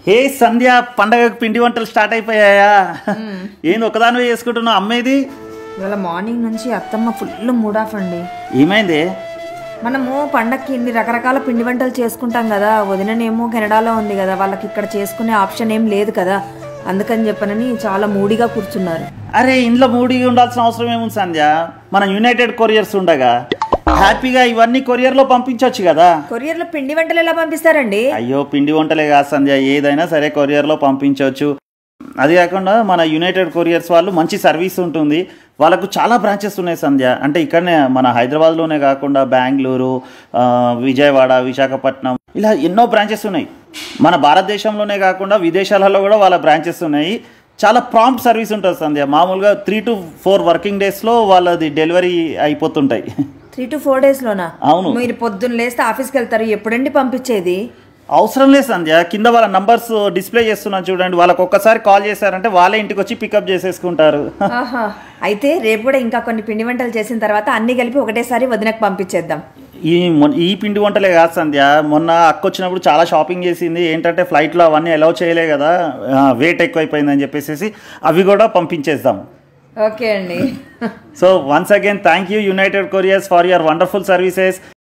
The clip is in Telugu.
హే సంధ్య పండగకు పిండి వంటలు స్టార్ట్ అయిపోయాయా ఏంది ఒకదానివే చేసుకుంటున్నావు అమ్మేది ఇవాళ మార్నింగ్ నుంచి అత్తమ్మ ఫుల్ మూడ్ ఆఫ్ అండి ఏమైంది మనము పండక్కి ఇన్ని రకరకాల పిండి వంటలు చేసుకుంటాం కదా వదిననేమో కెనడాలో ఉంది కదా వాళ్ళకి ఇక్కడ చేసుకునే ఆప్షన్ ఏం లేదు కదా అందుకని చెప్పనని చాలా మూడిగా కూర్చున్నారు అరే ఇంట్లో మూడిగా ఉండాల్సిన అవసరం ఏముంది సంధ్య మన యునైటెడ్ కొరియర్స్ ఉండగా హ్యాపీగా ఇవన్నీ కొరియర్లో పంపించవచ్చు కదా కొరియర్లో పిండి వంటలు ఎలా పంపిస్తారండి అయ్యో పిండి వంటలే కాదు సంధ్య ఏదైనా సరే కొరియర్లో పంపించవచ్చు అది కాకుండా మన యునైటెడ్ కొరియర్స్ వాళ్ళు మంచి సర్వీస్ ఉంటుంది వాళ్ళకు చాలా బ్రాంచెస్ ఉన్నాయి సంధ్య అంటే ఇక్కడనే మన హైదరాబాద్లోనే కాకుండా బెంగళూరు ఆ, విజయవాడ విశాఖపట్నం ఇలా ఎన్నో బ్రాంచెస్ ఉన్నాయి మన భారతదేశంలోనే కాకుండా విదేశాలలో కూడా వాళ్ళ బ్రాంచెస్ ఉన్నాయి చాలా ప్రాంప్ట్ సర్వీస్ ఉంటుంది సంధ్య మామూలుగా త్రీ టు ఫోర్ వర్కింగ్ డేస్లో వాళ్ళది డెలివరీ అయిపోతుంటాయి త్రీ టు ఫోర్ డేస్లోనా అవును. మీరు పొద్దున్న లేస్తే ఆఫీస్కి వెళ్తారు ఎప్పుడండి పంపించేది అవసరం లేదు సంధ్య కింద వాళ్ళ నంబర్స్ డిస్ప్లే చేస్తున్నాను చూడండి వాళ్ళకి ఒక్కసారి కాల్ చేశారంటే వాళ్ళే ఇంటికి వచ్చి పికప్ చేసేసుకుంటారు ఆహా అయితే రేపు కూడా ఇంకా కొన్ని పిండి వంటలు చేసిన తర్వాత అన్ని కలిపి ఒకటేసారి వదినకు పంపించేద్దాం ఈ మొన్- ఈ పిండి వంటలే కాదు సంధ్య మొన్న అక్క వచ్చినప్పుడు చాలా షాపింగ్ చేసింది ఏంటంటే ఫ్లైట్లో అవన్నీ అలౌ చేయలే కదా వెయిట్ ఎక్కువైపోయిందని చెప్పేసి అవి కూడా పంపించేద్దాం ఓకే అండి so once again thank you United Couriers for your wonderful services